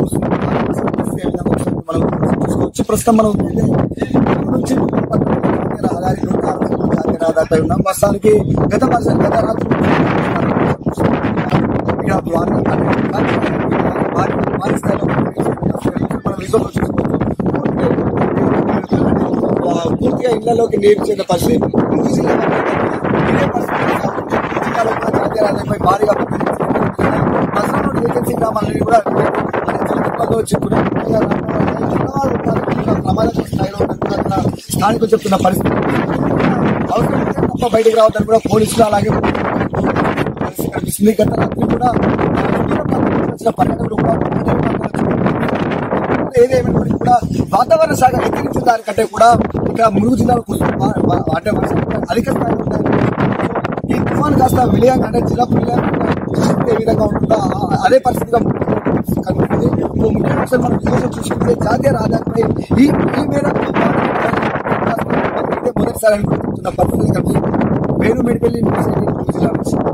ఏ విధంగా వస్తుందో మనం చూసుకోవచ్చు ప్రస్తుతం మనం ఇక్కడ నుంచి జాతీయ రహదారి నూట అరవై మూడు జాతీయ రహదారిపై ఉన్నాం ప్రస్తుతానికి గత వర్ష గత రాత్రి ఇక్కడ భారీ భారీ భారీ స్థాయిలో మనం విజువల్లో చూసుకోవచ్చు పూర్తిగా పూర్తిగా ఇళ్లలోకి నీరు చేరిన పరిస్థితి ములుగు జిల్లా ఇదే పరిస్థితి జిల్లాలో కూడా జాతీయ రహదారిపై భారీగా బస్సులో ఏజెన్సీ గ్రామాలని కూడా చిరుతిప్పల్లో చిక్కునే ప్రమాదకర స్థాయిలో ఉన్నట్టు అక్కడ స్థానికులు చెప్తున్న పరిస్థితి అవసరం ఉంటే తప్ప బయటకు రావద్దని కూడా పోలీసులు అలాగే పరిస్థితి కనిపిస్తుంది గత రాత్రి కూడా వివిధ ప్రాంతాల నుంచి వచ్చిన పర్యాటకులు కూడా ఏదేమైనప్పటికీ కూడా వాతావరణ శాఖ హెచ్చరించిన దానికంటే కూడా ఇక్కడ ములుగు జిల్లాలో కురుస్తున్న వా- వా- అంటే వర్షం అధిక స్థాయిలో ఉంది. ఈ తుఫాన్ కాస్త విలయం అంటే జిల్లా విలయం ఏ విధంగా ఉంటుందో ఆ- అదే పరిస్థితిగా కనిపిస్తుంది ఇంకో ముఖ్యమైన విషయం మనం ఈరోజు చూసుకుంటే జాతీయ రహదారిపై ఈ ఈ మేరకు ఇదే మొదటిసారి అని కూడా చెప్తున్న పరిస్థితి కనిపిస్తుంది పేరు మెడిపల్లి న్యూస్ ఎయిటీన్ జిల్లా నుంచి